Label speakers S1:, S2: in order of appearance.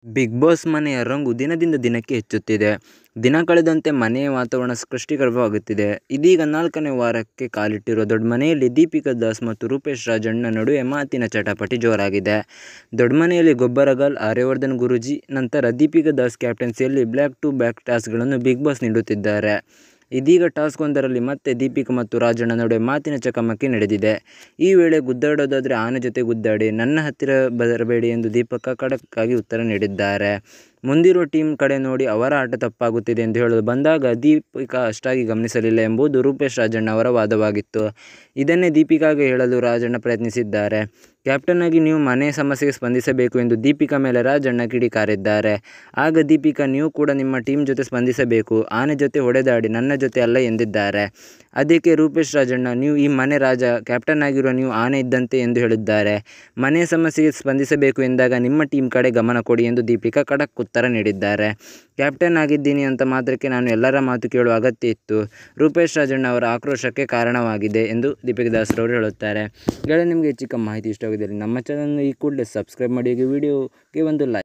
S1: Big boss ಮನೆಯ ರಂಗು ದಿನದಿಂದ ದಿನಕ್ಕೆ ಹೆಚ್ಚುತ್ತಿದೆ. ದಿನ ಕಳೆದಂತೆ ಮನೆಯ ವಾತಾವರಣ ಸೃಷ್ಟಿಕರವಾಗುತ್ತಿದೆ. ಇದೀಗ ನಾಲ್ಕನೇ ವಾರಕ್ಕೆ ಕಾಲಿಟ್ಟಿರುವ ದೊಡ್ಮನೆಯಲ್ಲಿ ದೀಪಿಕಾ ದಾಸ್ ಮತ್ತು ರೂಪೇಶ್ ರಾಜಣ್ಣ ನಡುವೆ ಮಾತಿನ ಚಟಾಪಟಿ ಜೋರಾಗಿದೆ. ದೊಡ್ಮನೆಯಲ್ಲಿ ಗಬ್ಬರ್ ಗರ್ಲ್ ಆರ್ಯವರ್ಧನ್ ಗುರೂಜಿ ನಂತರ ದೀಪಿಕಾ ದಾಸ್ ಕ್ಯಾಪ್ಟನ್ಸಿಯಲ್ಲಿ ಬ್ಯಾಕ್ ಟು ಬ್ಯಾಕ್ ಟಾಸ್ಕ್ಗಳನ್ನು ಬಿಗ್ ಬಾಸ್ ನೀಡುತ್ತಿದ್ದಾರೆ. ಇದೀಗ ಟಾಸ್ಕ್ವೊಂದರಲ್ಲಿ ಮತ್ತೆ ದೀಪಿಕಾ ಮತ್ತು ರಾಜಣ್ಣ ನಡುವೆ ಮಾತಿನ ಚಕಮಕಿ ನಡೆದಿದೆ. ಈ ವೇಳೆ ಗುದ್ದಾಡೋದಾದ್ರೆ ಆನೆ ಜೊತೆ ಗುದ್ದಾಡಿ, ನನ್ನ ಹತ್ತಿರ ಬರಬೇಡಿ ಎಂದು ದೀಪಿಕಾ ಖಡಕ್ ಆಗಿ ಉತ್ತರ ನೀಡಿದ್ದಾರೆ. ಮುಂದಿರುವ ಟೀಮ್ ಕಡೆ ನೋಡಿ ಅವರ ಆಟ ತಪ್ಪಾಗುತ್ತಿದೆ ಎಂದು ಹೇಳಲು ಬಂದಾಗ ದೀಪಿಕಾ ಅಷ್ಟಾಗಿ ಗಮನಿಸಲಿಲ್ಲ ಎಂಬುದು ರೂಪೇಶ್ ರಾಜಣ್ಣ ಅವರ ವಾದವಾಗಿತ್ತು. ಇದನ್ನೇ ದೀಪಿಕಾಗೆ ಹೇಳಲು ರಾಜಣ್ಣ ಪ್ರಯತ್ನಿಸಿದ್ದಾರೆ. ಕ್ಯಾಪ್ಟನ್ ಆಗಿ ನೀವು ಮನೆ ಸಮಸ್ಯೆಗೆ ಸ್ಪಂದಿಸಬೇಕು ಎಂದು ದೀಪಿಕಾ ಮೇಲೆ ರಾಜಣ್ಣ ಕಿಡಿಕಾರಿದ್ದಾರೆ. ಆಗ ದೀಪಿಕಾ ನೀವು ಕೂಡ ನಿಮ್ಮ ಟೀಮ್ ಜೊತೆ ಸ್ಪಂದಿಸಬೇಕು, ಆನೆ ಜೊತೆ ಹೊಡೆದಾಡಿ ನನ್ನ ಜೊತೆ ಅಲ್ಲ ಎಂದಿದ್ದಾರೆ. ಅದಕ್ಕೆ ರೂಪೇಶ್ ರಾಜಣ್ಣ ನೀವು ಈ ಮನೆ ರಾಜ, ಕ್ಯಾಪ್ಟನ್ ಆಗಿರುವ ನೀವು ಆನೆ ಇದ್ದಂತೆ ಎಂದು ಹೇಳಿದ್ದಾರೆ. ಮನೆಯ ಸಮಸ್ಯೆಗೆ ಸ್ಪಂದಿಸಬೇಕು ಎಂದಾಗ ನಿಮ್ಮ ಟೀಮ್ ಕಡೆ ಗಮನ ಕೊಡಿ ಎಂದು ದೀಪಿಕಾ ಖಡಕ್ ಉತ್ತರ ನೀಡಿದ್ದಾರೆ. ಕ್ಯಾಪ್ಟನ್ ಆಗಿದ್ದೀನಿ ಅಂದ ಮಾತ್ರಕ್ಕೆ ನಾನು ಎಲ್ಲರ ಮಾತು ಕೇಳುವ ಅಗತ್ಯ ಇತ್ತು, ರೂಪೇಶ್ ರಾಜಣ್ಣ ಅವರ ಆಕ್ರೋಶಕ್ಕೆ ಕಾರಣವಾಗಿದೆ ಎಂದು ದೀಪಿಕಾ ದಾಸ್ ರವರು ಹೇಳುತ್ತಾರೆ. ಗೆಳೆಯರೇ ನಿಮಗೆ ಈ ಚಿಕ್ಕ ಮಾಹಿತಿ ಇಷ್ಟವಾಗಿದ್ದಲ್ಲಿ ನಮ್ಮ ಚಾನೆಲ್ ಅನ್ನು ಈ ಕೂಡಲೇ ಸಬ್ಸ್ಕ್ರೈಬ್ ಮಾಡಿ ಹಾಗೆ ವಿಡಿಯೋಗೆ ಒಂದು ಲೈಕ್